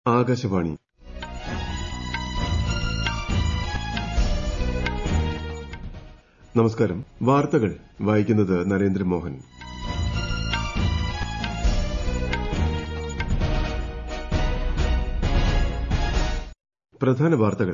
ആകാശവാണി നമസ്കാരം വാർത്തകൾ വായിക്കുന്നത് നരേന്ദ്രമോഹൻ പ്രധാന വാർത്തകൾ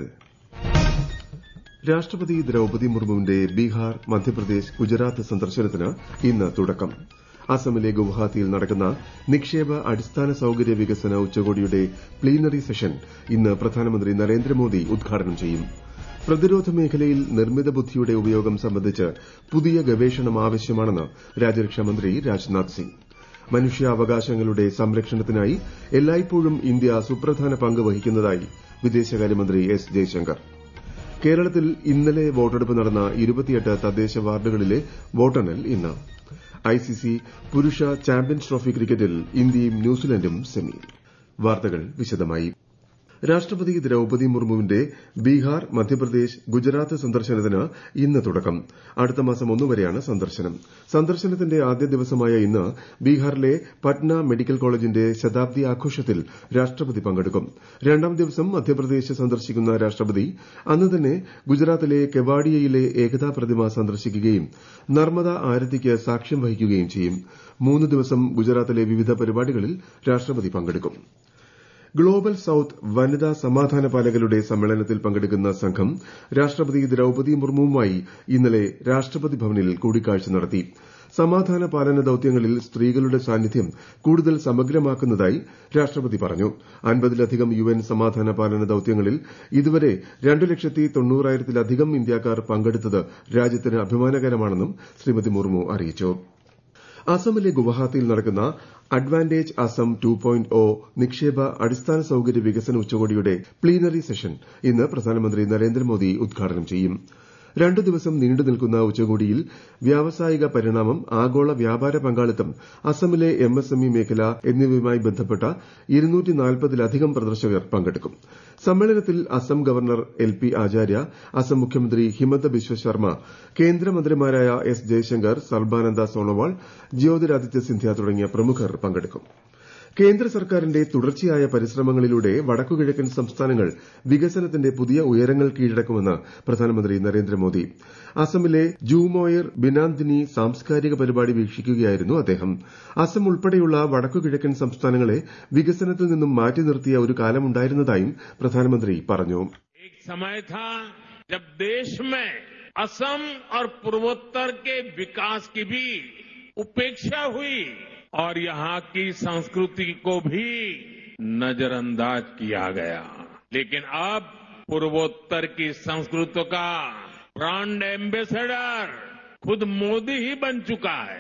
രാഷ്ട്രപതി ദ്രൌപതി മുർമുവിന്റെ ബീഹാർ മധ്യപ്രദേശ് ഗുജറാത്ത് സന്ദർശനത്തിന് ഇന്ന് തുടക്കം അസമിലെ ഗുവാഹത്തിയിൽ നടക്കുന്ന നിക്ഷേപ അടിസ്ഥാന സൌകര്യ വികസന ഉച്ചകോടിയുടെ പ്ലീനറി സെഷൻ ഇന്ന് പ്രധാനമന്ത്രി നരേന്ദ്രമോദി ഉദ്ഘാടനം ചെയ്യും പ്രതിരോധ മേഖലയിൽ നിർമ്മിത ബുദ്ധിയുടെ ഉപയോഗം സംബന്ധിച്ച് പുതിയ ഗവേഷണം ആവശ്യമാണെന്ന് രാജ്യരക്ഷാമന്ത്രി രാജ്നാഥ് സിംഗ് മനുഷ്യാവകാശങ്ങളുടെ സംരക്ഷണത്തിനായി എല്ലായ്പ്പോഴും ഇന്ത്യ സുപ്രധാന പങ്ക് വഹിക്കുന്നതായി വിദേശകാര്യമന്ത്രി എസ് ജയശങ്കർ കേരളത്തിൽ ഇന്നലെ വോട്ടെടുപ്പ് നടന്ന ഇരുപത്തിയെട്ട് തദ്ദേശ വാർഡുകളിലെ വോട്ടെണ്ണൽ ഇന്ന് ഐസിസി പുരുഷ ചാമ്പ്യൻസ് ട്രോഫി ക്രിക്കറ്റിൽ ഇന്ത്യയും ന്യൂസിലൻഡും സെമിയിൽ വാർത്തകൾ വിശദമായി രാഷ്ട്രപതി ദ്രൌപതി മുർമുവിന്റെ ബീഹാർ മധ്യപ്രദേശ് ഗുജറാത്ത് സന്ദർശനത്തിന് ഇന്ന് തുടക്കം അടുത്ത മാസം ഒന്നുവരെയാണ് സന്ദർശനം സന്ദർശനത്തിന്റെ ആദ്യ ദിവസമായ ഇന്ന് ബീഹാറിലെ പട്ന മെഡിക്കൽ കോളേജിന്റെ ശതാബ്ദി ആഘോഷത്തിൽ രാഷ്ട്രപതി പങ്കെടുക്കും രണ്ടാം ദിവസം മധ്യപ്രദേശ് സന്ദർശിക്കുന്ന രാഷ്ട്രപതി അന്ന് തന്നെ ഗുജറാത്തിലെ കെവാഡിയയിലെ ഏകതാ പ്രതിമ സന്ദർശിക്കുകയും നർമ്മദ ആരതിക്ക് സാക്ഷ്യം വഹിക്കുകയും ചെയ്യും മൂന്ന് ദിവസം ഗുജറാത്തിലെ വിവിധ പരിപാടികളിൽ രാഷ്ട്രപതി പങ്കെടുക്കും ഗ്ലോബൽ സൌത്ത് വനിതാ സമാധാന പാലകരുടെ സമ്മേളനത്തിൽ പങ്കെടുക്കുന്ന സംഘം രാഷ്ട്രപതി ദ്രൌപതി മുർമുവുമായി ഇന്നലെ രാഷ്ട്രപതി ഭവനിൽ കൂടിക്കാഴ്ച നടത്തി സമാധാന പാലന ദൌത്യങ്ങളിൽ സ്ത്രീകളുടെ സാന്നിധ്യം കൂടുതൽ സമഗ്രമാക്കുന്നതായി രാഷ്ട്രപതി പറഞ്ഞു അൻപതിലധികം യുഎൻ സമാധാന പാലന ദൌത്യങ്ങളിൽ ഇതുവരെ രണ്ട് ലക്ഷത്തി തൊണ്ണൂറായിരത്തിലധികം ഇന്ത്യക്കാർ പങ്കെടുത്തത് രാജ്യത്തിന് അഭിമാനകരമാണെന്നും ശ്രീമതി മുർമു അറിയിച്ചു അസമിലെ ഗുവാഹത്തിയിൽ നടക്കുന്ന advantage Assam two point O നിക്ഷേപ അടിസ്ഥാന സൌകര്യ വികസന ഉച്ചകോടിയുടെ പ്ലീനറി സെഷൻ ഇന്ന് പ്രധാനമന്ത്രി നരേന്ദ്രമോദി ഉദ്ഘാടനം ചെയ്യും രണ്ടു ദിവസം നീണ്ടു നിൽക്കുന്ന ഉച്ചകോടിയിൽ വ്യാവസായിക പരിണാമം ആഗോള വ്യാപാര പങ്കാളിത്തം അസമിലെ എംഎസ്എംഇ മേഖല എന്നിവയുമായി ബന്ധപ്പെട്ട ലധികം പ്രദർശകർ പങ്കെടുക്കും സമ്മേളനത്തിൽ Assam governor L P Acharya Assam മുഖ്യമന്ത്രി ഹിമന്ത ബിശ്വ ശർമ്മ കേന്ദ്രമന്ത്രിമാരായ എസ് ജയശങ്കർ സർബാനന്ദ സോണോവാൾ ജ്യോതിരാദിത്യ സിന്ധ്യ തുടങ്ങിയ പ്രമുഖർ പങ്കെടുക്കും കേന്ദ്ര സർക്കാരിന്റെ തുടർച്ചയായ പരിശ്രമങ്ങളിലൂടെ വടക്കുകിഴക്കൻ സംസ്ഥാനങ്ങൾ വികസനത്തിന്റെ പുതിയ ഉയരങ്ങൾ കീഴടക്കുമെന്ന് പ്രധാനമന്ത്രി നരേന്ദ്രമോദി അസമിലെ ജൂമോയർ ബിനാന്ദിനി സാംസ്കാരിക പരിപാടി വീക്ഷിക്കുകയായിരുന്നു അദ്ദേഹം അസം ഉൾപ്പെടെയുള്ള വടക്കുകിഴക്കൻ സംസ്ഥാനങ്ങളെ വികസനത്തിൽ നിന്നും മാറ്റി നിർത്തിയ ഒരു കാലമുണ്ടായിരുന്നതായും പ്രധാനമന്ത്രി പറഞ്ഞു जब देश में असम और पूर्वोत्तर के विकास की भी उपेक्षा हुई और यहां की संस्कृति को भी नजरअंदाज किया गया लेकिन अब पूर्वोत्तर की संस्कृति का ब्रांड एम्बेसडर खुद मोदी ही बन चुका है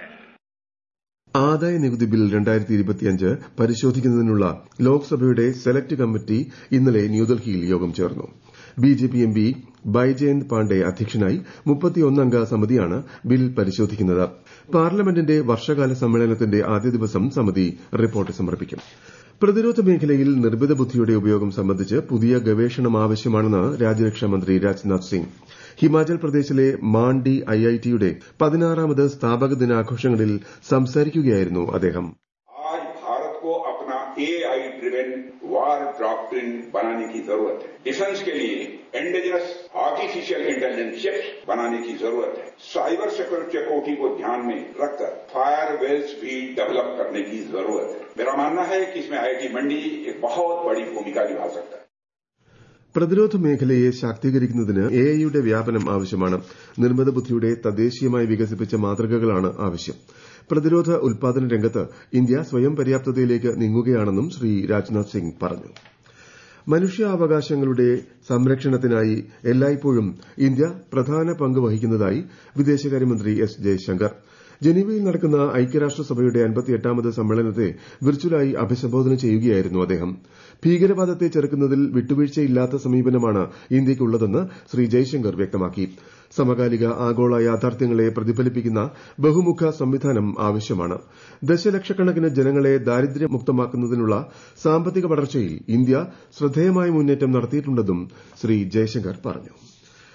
ആദായ നികുതി ബിൽ പരിശോധിക്കുന്നതിനുള്ള ലോക്സഭയുടെ സെലക്ട് കമ്മിറ്റി ഇന്നലെ ന്യൂഡൽഹിയിൽ യോഗം ചേർന്നു ബിജെപി എംപി ബൈജയന്ത് പാണ്ഡെ അധ്യക്ഷനായി മുപ്പത്തിയൊന്നംഗ സമിതിയാണ് ബിൽ പരിശോധിക്കുന്നത് പാർലമെന്റിന്റെ വർഷകാല സമ്മേളനത്തിന്റെ ആദ്യ ദിവസം സമിതി റിപ്പോർട്ട് സമർപ്പിക്കും പ്രതിരോധ മേഖലയിൽ നിർമ്മിത ബുദ്ധിയുടെ ഉപയോഗം സംബന്ധിച്ച് പുതിയ ഗവേഷണം ആവശ്യമാണെന്ന് രാജ്യരക്ഷാമന്ത്രി രാജ്നാഥ് സിംഗ് ഹിമാചൽ പ്രദേശിലെ മാണ്ഡി ഐഐടിയുടെ പതിനാറാമത് സ്ഥാപക ദിനാഘോഷങ്ങളിൽ സംസാരിക്കുകയായിരുന്നു അദ്ദേഹം आज भारत को अपना एआई ड्रिवेन वार डॉक्ट्रिन बनाने की जरूरत है डिफेंस के लिए इंडिजिनस आर्टिफिशियल इंटेलिजेंस चिप्स बनाने की जरूरत है साइबर सिक्योरिटी को ध्यान में रखकर फायर वेल्स भी डेवलप करने की जरूरत है मेरा मानना है कि इसमें आईआईटी मंडी एक बहुत बड़ी भूमिका निभा सकता है പ്രതിരോധ മേഖലയെ ശാക്തീകരിക്കുന്നതിന് എഐയുടെ വ്യാപനം ആവശ്യമാണ് നിർമ്മിത ബുദ്ധിയുടെ തദ്ദേശീയമായി വികസിപ്പിച്ച മാതൃകകളാണ് ആവശ്യം പ്രതിരോധ ഉൽപാദന രംഗത്ത് ഇന്ത്യ സ്വയം പര്യാപ്തതയിലേക്ക് നീങ്ങുകയാണെന്നും ശ്രീ രാജ്നാഥ് സിംഗ് പറഞ്ഞു മനുഷ്യാവകാശങ്ങളുടെ സംരക്ഷണത്തിനായി എല്ലായ്പ്പോഴും ഇന്ത്യ പ്രധാന പങ്ക് വഹിക്കുന്നതായി വിദേശകാര്യമന്ത്രി എസ് ജയശങ്കർ ജനീവയിൽ നടക്കുന്ന ഐക്യരാഷ്ട്രസഭയുടെ അൻപത്തിയെട്ടാമത് സമ്മേളനത്തെ വിർച്വലായി അഭിസംബോധന ചെയ്യുകയായിരുന്നു അദ്ദേഹം ഭീകരവാദത്തെ ചെറുക്കുന്നതിൽ വിട്ടുവീഴ്ചയില്ലാത്ത സമീപനമാണ് ഇന്ത്യയ്ക്കുള്ളതെന്ന് ശ്രീ ജയശങ്കർ വ്യക്തമാക്കി സമകാലിക ആഗോള യാഥാർത്ഥ്യങ്ങളെ പ്രതിഫലിപ്പിക്കുന്ന ബഹുമുഖ സംവിധാനം ആവശ്യമാണ് ദശലക്ഷക്കണക്കിന് ജനങ്ങളെ ദാരിദ്ര്യമുക്തമാക്കുന്നതിനുള്ള സാമ്പത്തിക വളർച്ചയിൽ ഇന്ത്യ ശ്രദ്ധേയമായ മുന്നേറ്റം നടത്തിയിട്ടുണ്ടെന്നും ശ്രീ ജയശങ്കർ പറഞ്ഞു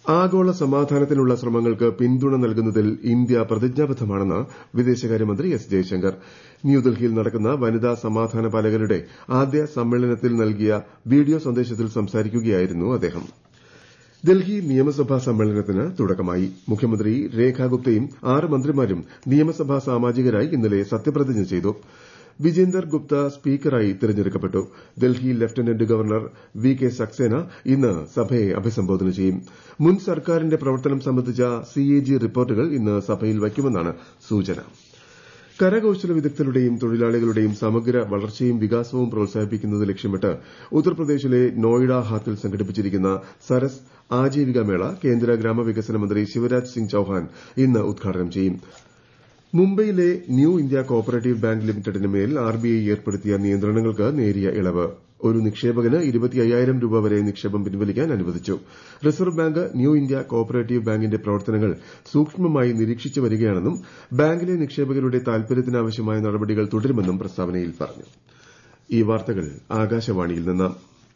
ആഗോള സമാധാനത്തിനുള്ള ശ്രമങ്ങൾക്ക് പിന്തുണ നൽകുന്നതിൽ ഇന്ത്യ പ്രതിജ്ഞാബദ്ധമാണെന്ന് വിദേശകാര്യമന്ത്രി എസ് ജയശങ്കർ ന്യൂഡൽഹിയിൽ നടക്കുന്ന വനിതാ സമാധാന പാലകരുടെ ആദ്യ സമ്മേളനത്തിൽ നൽകിയ വീഡിയോ സന്ദേശത്തിൽ സംസാരിക്കുകയായിരുന്നു അദ്ദേഹം ഡൽഹി നിയമസഭാ സമ്മേളനത്തിന് തുടക്കമായി മുഖ്യമന്ത്രി രേഖ ഗുപ്തയും ആറ് മന്ത്രിമാരും നിയമസഭാ സാമാജികരായി ഇന്നലെ സത്യപ്രതിജ്ഞ ചെയ്തു വിജേന്ദർ ഗുപ്ത സ്പീക്കറായി തിരഞ്ഞെടുക്കപ്പെട്ടു Delhi lieutenant governor V K Saxena ഇന്ന് സഭയെ അഭിസംബോധന ചെയ്യും മുൻ സർക്കാരിന്റെ പ്രവർത്തനം സംബന്ധിച്ച സിഎജി റിപ്പോർട്ടുകൾ ഇന്ന് സഭയിൽ വയ്ക്കുമെന്നാണ് സൂചന കരകൌശല വിദഗ്ധരുടെയും തൊഴിലാളികളുടെയും സമഗ്ര വളർച്ചയും വികാസവും പ്രോത്സാഹിപ്പിക്കുന്നത് ലക്ഷ്യമിട്ട് ഉത്തർപ്രദേശിലെ നോയിഡ ഹാത്തിൽ സംഘടിപ്പിച്ചിരിക്കുന്ന സരസ് ആജീവിക മേള കേന്ദ്ര ഗ്രാമവികസന മന്ത്രി ശിവരാജ് സിംഗ് ചൌഹാൻ ഇന്ന് ഉദ്ഘാടനം ചെയ്യും മുംബൈയിലെ ന്യൂ ഇന്ത്യ കോപ്പറേറ്റീവ് ബാങ്ക് ലിമിറ്റഡിന് മേൽ ആർബിഐ ഏർപ്പെടുത്തിയ നിയന്ത്രണങ്ങൾക്ക് നേരിയ ഇളവ് ഒരു നിക്ഷേപകന് ഇരുപത്തിയ്യായിരം രൂപ വരെ നിക്ഷേപം പിൻവലിക്കാൻ അനുവദിച്ചു reserve bank new India cooperative ബാങ്കിന്റെ പ്രവർത്തനങ്ങൾ സൂക്ഷ്മമായി നിരീക്ഷിച്ചു വരികയാണെന്നും ബാങ്കിലെ നിക്ഷേപകരുടെ താൽപര്യത്തിനാവശ്യമായ നടപടികൾ തുടരുമെന്നും പ്രസ്താവനയിൽ പറഞ്ഞു ഈ വാർത്തകൾ ആകാശവാണിയിൽ നിന്ന്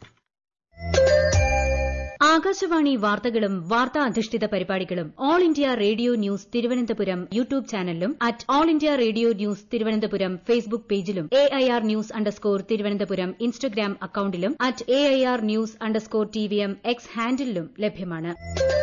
ആകാശവാണി വാർത്തകളും വാർത്താ അധിഷ്ഠിത പരിപാടികളും all India radio news Thiruvananthapuram YouTube ചാനലിലും at all India radio news Thiruvananthapuram Facebook പേജിലും A I R news underscore Thiruvananthapuram Instagram അക്കൌണ്ടിലും at A I R news underscore T V M X ഹാൻഡിലും ലഭ്യമാണ്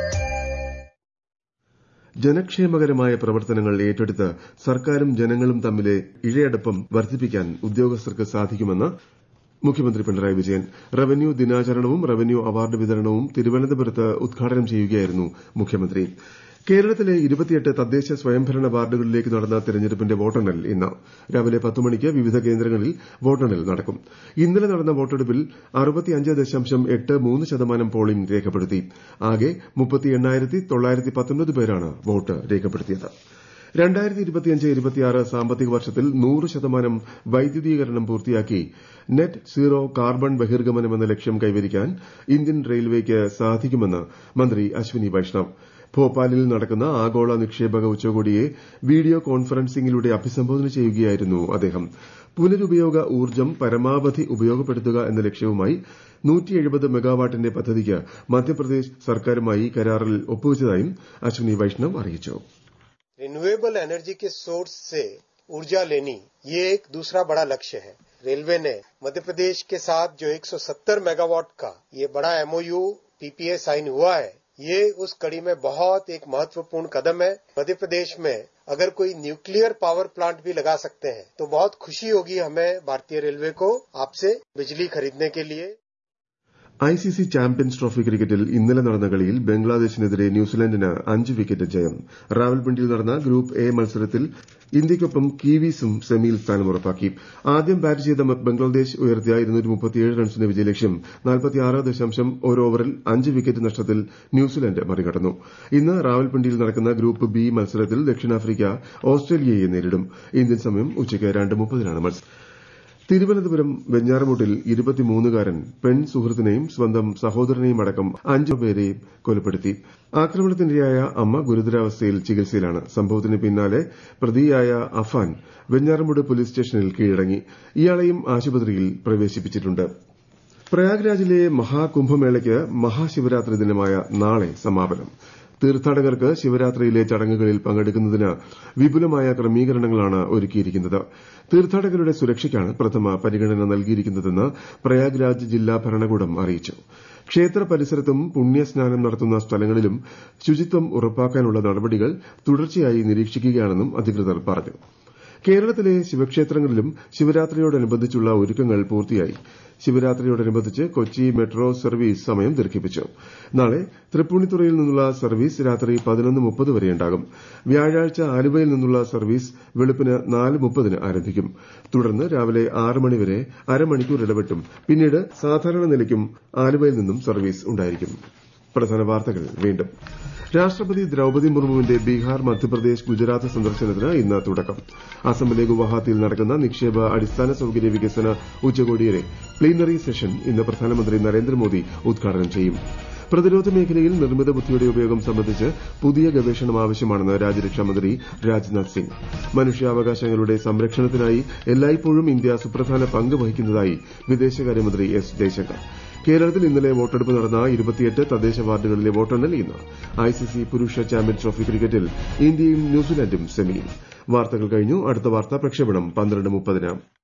ജനക്ഷേമകരമായ പ്രവർത്തനങ്ങൾ ഏറ്റെടുത്ത് സർക്കാരും ജനങ്ങളും തമ്മിലെ ഇഴയടുപ്പം വർദ്ധിപ്പിക്കാൻ ഉദ്യോഗസ്ഥർക്ക് സാധിക്കുമെന്ന് മുഖ്യമന്ത്രി പിണറായി വിജയൻ റവന്യൂ ദിനാചരണവും റവന്യൂ അവാർഡ് വിതരണവും തിരുവനന്തപുരത്ത് ഉദ്ഘാടനം ചെയ്യുകയായിരുന്നു മുഖ്യമന്ത്രി കേരളത്തിലെ ഇരുപത്തിയെട്ട് തദ്ദേശ സ്വയംഭരണ വാർഡുകളിലേക്ക് നടന്ന തെരഞ്ഞെടുപ്പിന്റെ വോട്ടെണ്ണൽ ഇന്ന് രാവിലെ പത്ത് മണിക്ക് വിവിധ കേന്ദ്രങ്ങളിൽ വോട്ടെണ്ണൽ നടക്കും ഇന്നലെ നടന്ന വോട്ടെടുപ്പിൽ അറുപത്തിയഞ്ച് ദശാംശം എട്ട് മൂന്ന് ശതമാനം പോളിംഗ് രേഖപ്പെടുത്തി ആകെ മുപ്പത്തി എണ്ണായിരത്തി തൊള്ളായിരത്തി പത്തൊൻപത് പേരാണ് വോട്ട് രേഖപ്പെടുത്തിയത് രണ്ടായിരത്തി ഇരുപത്തിയഞ്ച് ഇരുപത്തിയാറ് സാമ്പത്തിക വർഷത്തിൽ നൂറ് ശതമാനം വൈദ്യുതീകരണം പൂർത്തിയാക്കി നെറ്റ് സീറോ കാർബൺ ബഹിർഗമനം എന്ന ലക്ഷ്യം കൈവരിക്കാൻ ഇന്ത്യൻ റെയിൽവേക്ക് സാധിക്കുമെന്ന് മന്ത്രി അശ്വിനി വൈഷ്ണവ് ഭോപ്പാലിൽ നടക്കുന്ന ആഗോള നിക്ഷേപക ഉച്ചകോടിയെ വീഡിയോ കോൺഫറൻസിംഗിലൂടെ അഭിസംബോധന ചെയ്യുകയായിരുന്നു അദ്ദേഹം പുനരുപയോഗ ഊർജ്ജം പരമാവധി ഉപയോഗപ്പെടുത്തുക എന്ന ലക്ഷ്യവുമായി മെഗാവാട്ടിന്റെ പദ്ധതിക്ക് മധ്യപ്രദേശ് സർക്കാരുമായി കരാറിൽ ഒപ്പുവച്ചതായും അശ്വിനി വൈഷ്ണവ് അറിയിച്ചു रिन्यूएबल एनर्जी के सोर्स से ऊर्जा लेनी ये एक दूसरा बड़ा लक्ष्य है रेलवे ने मध्य प्रदेश के साथ जो 170 मेगावाट का ये बड़ा एमओयू पीपीए साइन हुआ है ये उस कड़ी में बहुत एक महत्वपूर्ण कदम है मध्य प्रदेश में अगर कोई न्यूक्लियर पावर प्लांट भी लगा सकते हैं तो बहुत खुशी होगी हमें भारतीय रेलवे को आपसे बिजली खरीदने के लिए ഐസിസി ചാമ്പ്യൻസ് ട്രോഫി ക്രിക്കറ്റിൽ ഇന്നലെ നടന്ന കളിയിൽ ബംഗ്ലാദേശിനെതിരെ ന്യൂസിലൻഡിന് അഞ്ച് വിക്കറ്റ് ജയം റാവൽപിണ്ടിയിൽ നടന്ന ഗ്രൂപ്പ് എ മത്സരത്തിൽ ഇന്ത്യയ്ക്കൊപ്പം കീവീസും സെമിയിൽ സ്ഥാനം ഉറപ്പാക്കി ആദ്യം ബാറ്റ് ചെയ്ത ബംഗ്ലാദേശ് ഉയർത്തിയ റൺസിന്റെ വിജയലക്ഷ്യം ഒരു ഓവറിൽ അഞ്ച് വിക്കറ്റ് നഷ്ടത്തിൽ ന്യൂസിലൻഡ് മറികടന്നു ഇന്ന് റാവൽപിണ്ടിയിൽ നടക്കുന്ന ഗ്രൂപ്പ് ബി മത്സരത്തിൽ ദക്ഷിണാഫ്രിക്ക ഓസ്ട്രേലിയയെ നേരിടും ഇന്ത്യൻ സമയം ഉച്ചയ്ക്ക് രണ്ട് മുപ്പതിനാണ് മത്സരം തിരുവനന്തപുരം വെഞ്ഞാറമൂട്ടിൽ ഇരുപത്തിമൂന്നുകാരൻ പെൺ സുഹൃത്തിനെയും സ്വന്തം സഹോദരനെയും അടക്കം അഞ്ചു പേരെ കൊലപ്പെടുത്തി ആക്രമണത്തിനിരയായ അമ്മ ഗുരുതരാവസ്ഥയിൽ ചികിത്സയിലാണ് സംഭവത്തിന് പിന്നാലെ പ്രതിയായ അഫാൻ വെഞ്ഞാറമൂട് പോലീസ് സ്റ്റേഷനിൽ കീഴടങ്ങി ഇയാളെയും ആശുപത്രിയിൽ പ്രവേശിപ്പിച്ചിട്ടുണ്ട് പ്രയാഗ്രാജിലെ മഹാകുംഭമേളയ്ക്ക് മഹാശിവരാത്രി ദിനമായ നാളെ സമാപനം തീർത്ഥാടകർക്ക് ശിവരാത്രിയിലെ ചടങ്ങുകളിൽ പങ്കെടുക്കുന്നതിന് വിപുലമായ ക്രമീകരണങ്ങളാണ് ഒരുക്കിയിരിക്കുന്നത് തീർത്ഥാടകരുടെ സുരക്ഷയ്ക്കാണ് പ്രഥമ പരിഗണന നൽകിയിരിക്കുന്നതെന്ന് പ്രയാഗ്രാജ് ജില്ലാ ഭരണകൂടം അറിയിച്ചു ക്ഷേത്ര പരിസരത്തും പുണ്യസ്നാനം നടത്തുന്ന സ്ഥലങ്ങളിലും ശുചിത്വം ഉറപ്പാക്കാനുള്ള നടപടികൾ തുടർച്ചയായി നിരീക്ഷിക്കുകയാണെന്നും അധികൃതർ പറഞ്ഞു കേരളത്തിലെ ശിവക്ഷേത്രങ്ങളിലും ശിവരാത്രിയോടനുബന്ധിച്ചുള്ള ഒരുക്കങ്ങൾ പൂർത്തിയായി ശിവരാത്രിയോടനുബന്ധിച്ച് കൊച്ചി മെട്രോ സർവീസ് സമയം ദീർഘിപ്പിച്ചു നാളെ തൃപ്പൂണിത്തുറയിൽ നിന്നുള്ള സർവീസ് രാത്രി പതിനൊന്ന് മുപ്പത് വരെയുണ്ടാകും വ്യാഴാഴ്ച ആലുവയിൽ നിന്നുള്ള സർവീസ് വെളുപ്പിന് നാല് മുപ്പതിന് ആരംഭിക്കും തുടർന്ന് രാവിലെ ആറ് മണിവരെ അരമണിക്കൂർ ഇടവിട്ടും പിന്നീട് സാധാരണ നിലയ്ക്കും ആലുവയിൽ നിന്നും സർവീസ് ഉണ്ടായിരിക്കും പ്രധാന വാർത്തകൾ വീണ്ടും രാഷ്ട്രപതി ദ്രൌപതി മുർമുവിന്റെ ബീഹാർ മധ്യപ്രദേശ് ഗുജറാത്ത് സന്ദർശനത്തിന് ഇന്ന് തുടക്കം അസമിലെ ഗുവാഹത്തിയിൽ നടക്കുന്ന നിക്ഷേപ അടിസ്ഥാന സൌകര്യ വികസന ഉച്ചകോടിയിലെ പ്ലീനറി സെഷൻ ഇന്ന് പ്രധാനമന്ത്രി നരേന്ദ്രമോദി ഉദ്ഘാടനം ചെയ്യും പ്രതിരോധ മേഖലയിൽ നിർമ്മിത ബുദ്ധിയുടെ ഉപയോഗം സംബന്ധിച്ച് പുതിയ ഗവേഷണം ആവശ്യമാണെന്ന് രാജ്യരക്ഷാമന്ത്രി രാജ്നാഥ് സിംഗ് മനുഷ്യാവകാശങ്ങളുടെ സംരക്ഷണത്തിനായി എല്ലായ്പ്പോഴും ഇന്ത്യ സുപ്രധാന പങ്ക് വഹിക്കുന്നതായി വിദേശകാര്യമന്ത്രി എസ് ജയശങ്കർ കേരളത്തിൽ ഇന്നലെ വോട്ടെടുപ്പ് നടന്ന ഇരുപത്തിയെട്ട് തദ്ദേശ വാർഡുകളിലെ വോട്ടെണ്ണൽ ഇന്ന് ഐസിസി പുരുഷ ചാമ്പ്യൻ ട്രോഫി ക്രിക്കറ്റിൽ ഇന്ത്യയും ന്യൂസിലൻഡും സെമിയിൽ വാർത്തകൾ കഴിഞ്ഞു അടുത്ത വാർത്താ പ്രക്ഷേപണം പന്ത്രണ്ട് മുപ്പതിന്